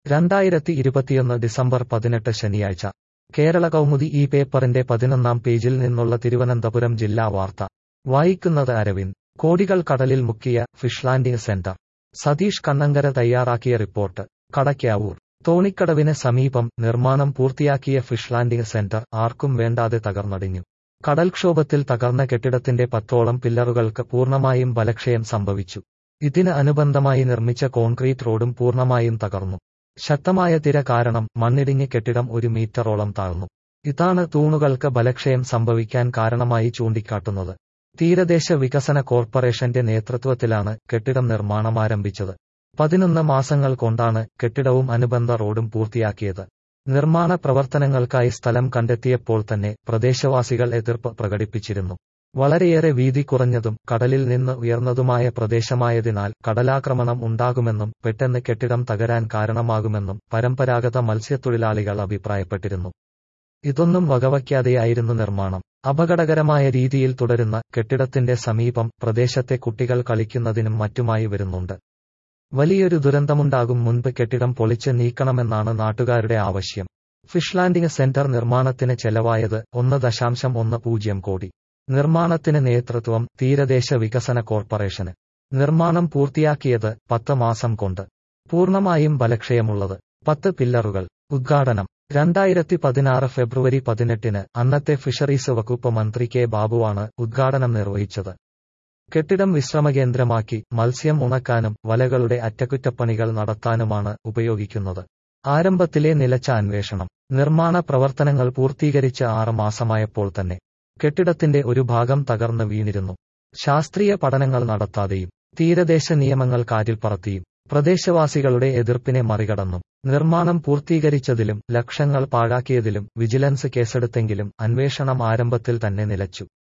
രണ്ടായിരത്തി ഇരുപത്തിയൊന്ന് ഡിസംബർ പതിനെട്ട് ശനിയാഴ്ച കേരള കൗമുദി ഈ പേപ്പറിന്റെ പതിനൊന്നാം പേജിൽ നിന്നുള്ള തിരുവനന്തപുരം ജില്ലാ വാർത്ത വായിക്കുന്നത് അരവിന്ദ് കോടികൾ കടലിൽ മുക്കിയ fish landing centre Satheesh Kannankara തയ്യാറാക്കിയ റിപ്പോർട്ട് കടയ്ക്കാവൂർ തോണിക്കടവിന് സമീപം നിർമ്മാണം പൂർത്തിയാക്കിയ ഫിഷ് ലാൻഡിംഗ് സെന്റർ ആർക്കും വേണ്ടാതെ തകർന്നടിഞ്ഞു കടൽക്ഷോഭത്തിൽ തകർന്ന കെട്ടിടത്തിന്റെ പത്തോളം പില്ലറുകൾക്ക് പൂർണ്ണമായും ബലക്ഷയം സംഭവിച്ചു ഇതിന് അനുബന്ധമായി നിർമ്മിച്ച കോൺക്രീറ്റ് റോഡും പൂർണ്ണമായും തകർന്നു ശക്തമായ തിര കാരണം മണ്ണിടിഞ്ഞ് കെട്ടിടം ഒരു മീറ്ററോളം താഴ്ന്നു ഇതാണ് തൂണുകൾക്ക് ബലക്ഷയം സംഭവിക്കാൻ കാരണമായി ചൂണ്ടിക്കാട്ടുന്നത് തീരദേശ വികസന കോർപ്പറേഷന്റെ നേതൃത്വത്തിലാണ് കെട്ടിടം നിർമ്മാണം ആരംഭിച്ചത് പതിനൊന്ന് മാസങ്ങൾ കൊണ്ടാണ് കെട്ടിടവും അനുബന്ധ റോഡും പൂർത്തിയാക്കിയത് നിർമ്മാണ പ്രവർത്തനങ്ങൾക്കായി സ്ഥലം കണ്ടെത്തിയപ്പോൾ തന്നെ പ്രദേശവാസികൾ എതിർപ്പ് പ്രകടിപ്പിച്ചിരുന്നു വളരെയേറെ വീതി കുറഞ്ഞതും കടലിൽ നിന്ന് ഉയർന്നതുമായ പ്രദേശമായതിനാൽ കടലാക്രമണം ഉണ്ടാകുമെന്നും പെട്ടെന്ന് കെട്ടിടം തകരാൻ കാരണമാകുമെന്നും പരമ്പരാഗത മത്സ്യത്തൊഴിലാളികൾ അഭിപ്രായപ്പെട്ടിരുന്നു ഇതൊന്നും വകവയ്ക്കാതെയായിരുന്നു നിർമ്മാണം അപകടകരമായ രീതിയിൽ തുടരുന്ന കെട്ടിടത്തിന്റെ സമീപം പ്രദേശത്തെ കുട്ടികൾ കളിക്കുന്നതിനും മറ്റുമായി വരുന്നുണ്ട് വലിയൊരു ദുരന്തമുണ്ടാകും മുൻപ് കെട്ടിടം പൊളിച്ച് നീക്കണമെന്നാണ് നാട്ടുകാരുടെ ആവശ്യം ഫിഷ് ലാൻഡിംഗ് സെന്റർ നിർമ്മാണത്തിന് ചെലവായത് ഒന്ന് ദശാംശം ഒന്ന് പൂജ്യം കോടി നിർമ്മാണത്തിന് നേതൃത്വം തീരദേശ വികസന കോർപ്പറേഷന് നിർമ്മാണം പൂർത്തിയാക്കിയത് പത്ത് മാസം കൊണ്ട് പൂർണ്ണമായും ബലക്ഷയമുള്ളത് പത്ത് പില്ലറുകൾ ഉദ്ഘാടനം രണ്ടായിരത്തി പതിനാറ് ഫെബ്രുവരി പതിനെട്ടിന് അന്നത്തെ ഫിഷറീസ് വകുപ്പ് മന്ത്രി കെ ബാബുവാണ് ഉദ്ഘാടനം നിർവഹിച്ചത് കെട്ടിടം വിശ്രമകേന്ദ്രമാക്കി മത്സ്യം ഉണക്കാനും വലകളുടെ അറ്റകുറ്റപ്പണികൾ നടത്താനുമാണ് ഉപയോഗിക്കുന്നത് ആരംഭത്തിലെ നിലച്ച അന്വേഷണം നിർമ്മാണ പ്രവർത്തനങ്ങൾ പൂർത്തീകരിച്ച് ആറ് മാസമായപ്പോൾ തന്നെ കെട്ടിടത്തിന്റെ ഒരു ഭാഗം തകർന്ന് വീണിരുന്നു ശാസ്ത്രീയ പഠനങ്ങൾ നടത്താതെയും തീരദേശ നിയമങ്ങൾ കാറ്റിൽ പറത്തിയും പ്രദേശവാസികളുടെ എതിർപ്പിനെ മറികടന്നും നിർമ്മാണം പൂർത്തീകരിച്ചതിലും ലക്ഷങ്ങൾ പാഴാക്കിയതിലും വിജിലൻസ് കേസെടുത്തെങ്കിലും അന്വേഷണം ആരംഭത്തിൽ തന്നെ നിലച്ചു